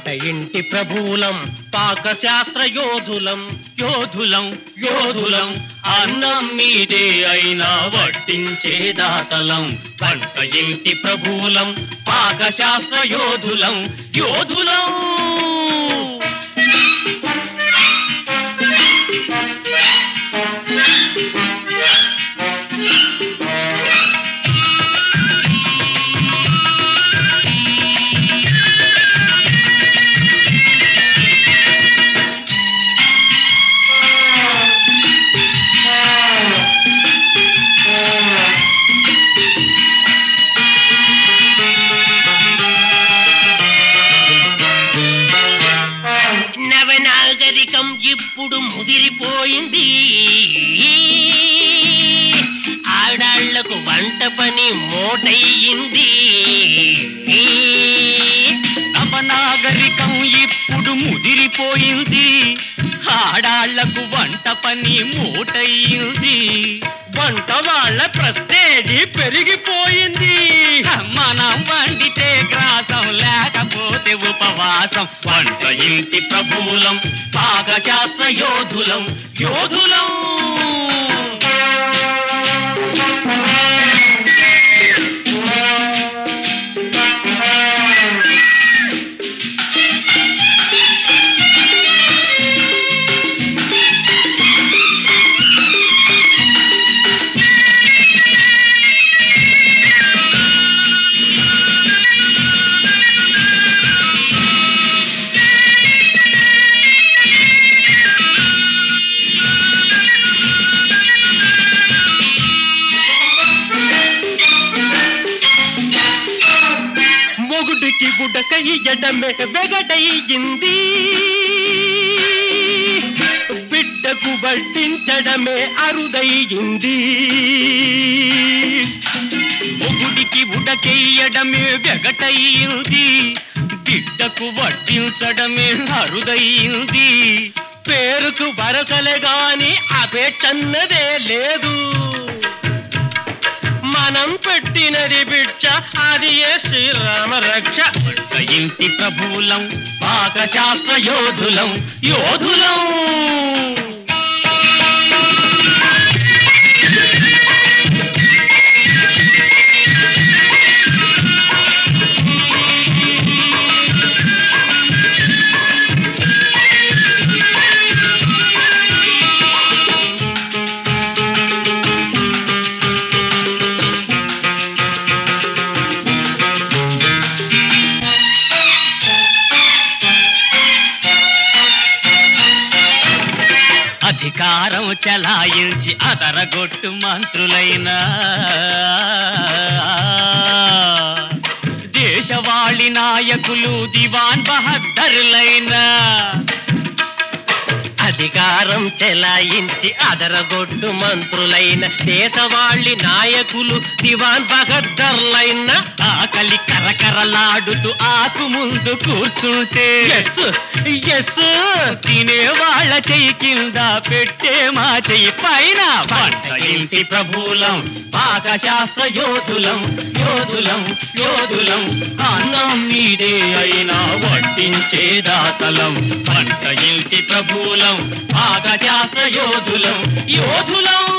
ఇంటి ప్రభువులం పాకశాస్త్ర యోధులం యోధులం యోధులం అన్నం మీదే అయినా వడ్డించే దాతలం వంట ఇంటి ప్రభువులం పాకశాస్త్ర యోధులం యోధులం నవనాగరికం ఇప్పుడు ముదిరిపోయింది ఆడాళ్లకు వంట పని మోటయ్యింది నవనాగరికం ఇప్పుడు ముదిరిపోయింది ఆడాళ్లకు వంట పని మూటయింది వంట వాళ్ళ ప్రస్తేజి పెరిగిపోయింది మనం వండితే గ్రాసం లేకపోతే ఉపవాసం వంట ఇంటి ప్రభువులం పాకశాస్త్ర యోధులం యోధులం మొగుడికి బుడకయ్యడమే వెగటయ్యింది బిడ్డకు వడ్డించడమే అరుదయ్యింది మొగుడికి ఉడకెయ్యడమే వెగటయ్యింది బిడ్డకు వడ్డించడమే అరుదయ్యింది పేరుకు వరసలే గాని అపేక్షన్నదే లేదు మనం పెట్టినది బిడ్డ అది ఏ శ్రీరామ రక్ష వంట ఇంటి ప్రభువులం పాకశాస్త్ర యోధులం యోధులం అధికారం చలాయించి అదరగొట్టు మంత్రులైనా దేశవాళి నాయకులు దివాన్ బహద్దరులైనా అధికారం చెలాయించి అదరగొట్టు మంత్రులైన దేశవాళి నాయకులు దివాన్ బహద్దర్లైన ఆకలి కరకరలాడుతూ ఆకు ముందు కూర్చుంటే ఎస్ ఎస్ తినే వాళ్ళ చెయ్యి కింద పెట్టే మా చెయ్యి పైన వంట ఇంటి ప్రభువులం పాకశాస్త్ర యోధులం యోధులం యోధులం అన్నం మీదే అయినా వడ్డించే దాతలం వంట ఇంటి ప్రభువులం పాకశాస్త్ర యోధులం యోధులం